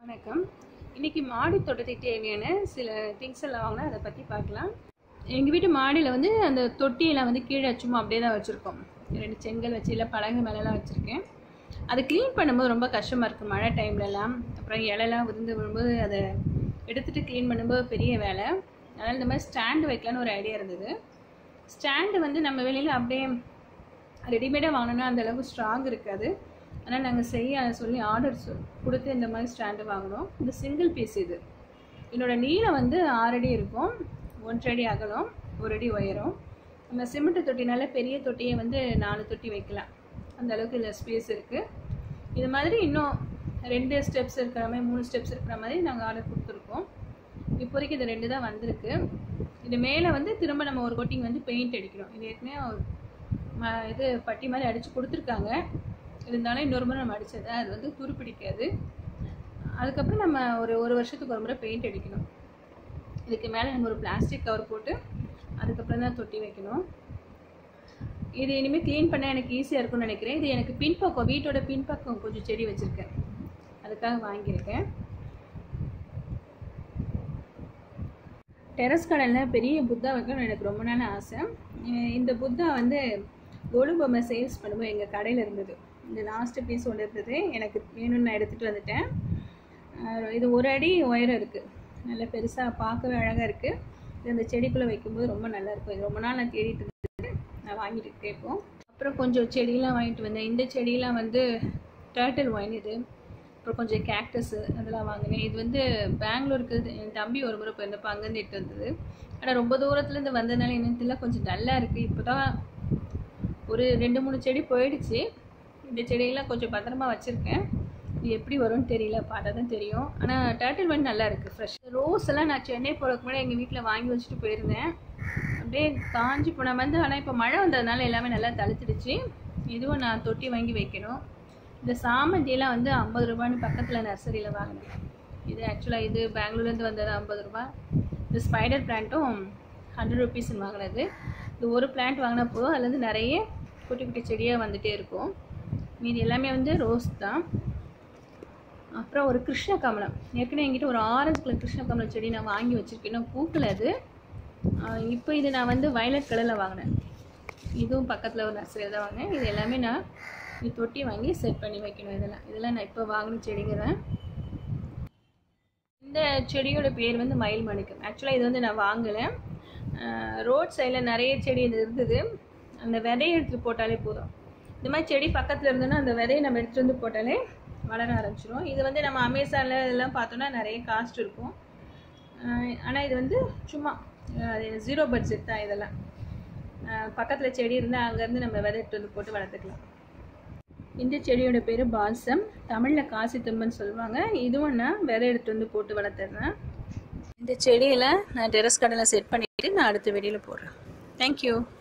வணக்கம் இன்னைக்கு மாடி தோட்டத்துக்கு தேவையான சில திங்ஸ் எல்லாம் வாங்கினா அதை பற்றி பார்க்கலாம் எங்கள் வீட்டு மாடியில் வந்து அந்த தொட்டியெல்லாம் வந்து கீழே சும்மா அப்படியே தான் வச்சுருக்கோம் ரெண்டு செங்கல் வச்சு இல்லை பலகை மேலெலாம் வச்சுருக்கேன் அதை க்ளீன் பண்ணும்போது ரொம்ப கஷ்டமாக இருக்குது மழை டைம்லலாம் அப்புறம் இலைலாம் விருந்து விழும்போது அதை எடுத்துகிட்டு க்ளீன் பண்ணும்போது பெரிய வேலை அதனால் இந்த மாதிரி ஸ்டாண்டு வைக்கலான்னு ஒரு ஐடியா இருந்தது ஸ்டாண்டு வந்து நம்ம வெளியில் அப்படியே ரெடிமேடாக வாங்கினோன்னா அந்த அளவுக்கு ஸ்ட்ராங் இருக்காது ஆனால் நாங்கள் செய்ய சொல்லி ஆர்டர் கொடுத்து இந்த மாதிரி ஸ்டாண்டு வாங்கினோம் இந்த சிங்கிள் பீஸ் இது என்னோட நீளம் வந்து ஆறு அடி இருக்கும் ஒன்றரை அடி அகலம் ஒரு அடி உயரம் நம்ம சிமெண்ட் தொட்டினால பெரிய தொட்டியை வந்து நாலு தொட்டி வைக்கலாம் அந்த அளவுக்கு இதில் ஸ்பேஸ் இருக்குது இது மாதிரி இன்னும் ரெண்டு ஸ்டெப்ஸ் இருக்கிற மாதிரி மூணு ஸ்டெப்ஸ் இருக்கிற மாதிரி நாங்கள் ஆர்டர் கொடுத்துருக்கோம் இப்போதைக்கு இது ரெண்டு தான் வந்திருக்கு இது மேலே வந்து திரும்ப நம்ம ஒரு கோட்டிங் வந்து பெயிண்ட் அடிக்கணும் இது ஏற்கனவே ஒரு ம- இது பட்டி மாதிரி அடித்து கொடுத்துருக்காங்க இருந்தாலும் இன்னொரு முறை நம்ம அடித்தது அது வந்து துரு பிடிக்காது அதுக்கப்புறம் நம்ம ஒரு ஒரு வருஷத்துக்கு ஒரு முறை பெயிண்ட் அடிக்கணும் இதுக்கு மேலே நம்ம ஒரு பிளாஸ்டிக் கவர் போட்டு அதுக்கப்புறம் தான் தொட்டி வைக்கணும் இது இனிமேல் க்ளீன் பண்ண எனக்கு ஈஸியாக இருக்கும்னு நினைக்கிறேன் இது எனக்கு பின்பக்கம் வீட்டோட பின்பக்கம் கொஞ்சம் செடி வச்சுருக்கேன் அதுக்காக வாங்கியிருக்கேன் டெரஸ் கார்டனில் பெரிய புத்தா வைக்கணும்னு எனக்கு ரொம்ப நாள் ஆசை அஹ் இந்த புத்தா வந்து கொலு பொம்மை சேல்ஸ் பண்ணும்போது எங்கள் கடையில் இருந்தது இந்த லாஸ்ட்டு பீஸ் ஒன்று இருந்தது எனக்கு வேணும்னு நான் எடுத்துகிட்டு வந்துட்டேன் அஹ் இது ஒரு அடி உயரம் இருக்குது நல்ல பெருசாக பார்க்கவே அழகாக இருக்குது இது அந்த செடிக்குள்ளே வைக்கும்போது ரொம்ப நல்லா இருக்கும் இது ரொம்ப நாள் நான் தேடிட்டு இருந்தது நான் வாங்கிட்டு இருக்கேன் இப்போ அப்புறம் கொஞ்சம் செடியெல்லாம் வாங்கிட்டு வந்தேன் இந்த செடியெல்லாம் வந்து டேர்ட்டில் ஒயின் இது அப்புறம் கொஞ்சம் கேக்டஸு அதெல்லாம் வாங்கினேன் இது வந்து பெங்களூருக்கு என் தம்பி ஒரு முறை போயிருந்தப்போ அங்கேருந்து எடுத்து வந்தது ஆனால் ரொம்ப தூரத்துலேருந்து வந்ததுனால என்னன்னு தெரியல கொஞ்சம் டல்லாக இருக்குது இப்போ தான் ஒரு ரெண்டு மூணு செடி போயிடுச்சு இந்த செடியெல்லாம் கொஞ்சம் பத்திரமா வச்சுருக்கேன் இது எப்படி வரும்னு தெரியல பார்த்தா தான் தெரியும் ஆனால் டேர்ட்டில் ஒயின் நல்லா இருக்குது ஃப்ரெஷ் ரோஸ் எல்லாம் நான் சென்னை போகிறதுக்கு முன்னாடி எங்கள் வீட்டில் வாங்கி வச்சுட்டு போயிருந்தேன் அப்படியே காஞ்சி போன வந்து ஆனால் இப்போ மழை வந்ததுனால எல்லாமே நல்லா தழுத்துடுச்சு இதுவும் நான் தொட்டி வாங்கி வைக்கணும் இந்த சாமந்தியெல்லாம் வந்து ஐம்பது ரூபான்னு பக்கத்தில் நர்சரியில் வாங்கினேன் இது ஆக்சுவலாக இது பெங்களூர்லேருந்து வந்தது ஐம்பது ரூபா இந்த ஸ்பைடர் பிளான்ட்டும் ஹண்ட்ரட் ருபீஸ்ன்னு வாங்கினது இது ஒரு பிளான்ட் வாங்கினா போதும் அதுலேருந்து நிறைய குட்டி குட்டி செடியாக வந்துட்டே இருக்கும் மீதி எல்லாமே வந்து ரோஸ் தான் அப்புறம் ஒரு கிருஷ்ண கமலம் ஏற்கனவே என்கிட்ட ஒரு ஆரஞ்சு கலர் கிருஷ்ண கமலம் செடி நான் வாங்கி வச்சுருக்கேன் இன்னும் பூக்கல அது ஆஹ் இப்போ இது நான் வந்து வயலட் கலரில் வாங்கினேன் இதுவும் பக்கத்தில் ஒரு நர்சரியில் தான் வாங்கினேன் இது எல்லாமே நான் இது தொட்டி வாங்கி செட் பண்ணி வைக்கணும் இதெல்லாம் இதெல்லாம் நான் இப்போ வாங்கின செடிங்க தான் இந்த செடியோட பேர் வந்து மயில் மணிக்கம் ஆக்சுவலாக இது வந்து நான் வாங்கலை ரோட் சைடில் நிறைய செடி இது இருந்தது அந்த விதையை எடுத்து போட்டாலே போதும் இந்த மாதிரி செடி பக்கத்தில் இருந்ததுன்னா அந்த விதையை நம்ம எடுத்துகிட்டு வந்து போட்டாலே வளர ஆரம்பிச்சிரும் இது வந்து நம்ம அமேசானில் இதெல்லாம் பார்த்தோன்னா நிறைய காஸ்ட் இருக்கும் ஆனால் இது வந்து சும்மா ஜீரோ பட்ஜெட் தான் இதெல்லாம் பக்கத்தில் செடி இருந்தால் அங்கேருந்து நம்ம விதை எடுத்து வந்து போட்டு வளர்த்துக்கலாம் இந்த செடியோட பேர் பால்சம் தமிழில் காசி தும்பன்னு சொல்லுவாங்க இதுவும் நான் விதை எடுத்து வந்து போட்டு வளர்த்துறேன் இந்த செடியில் நான் டெரஸ் கடலை செட் பண்ணிவிட்டு நான் அடுத்த வெளியில் போடுறேன் தேங்க்யூ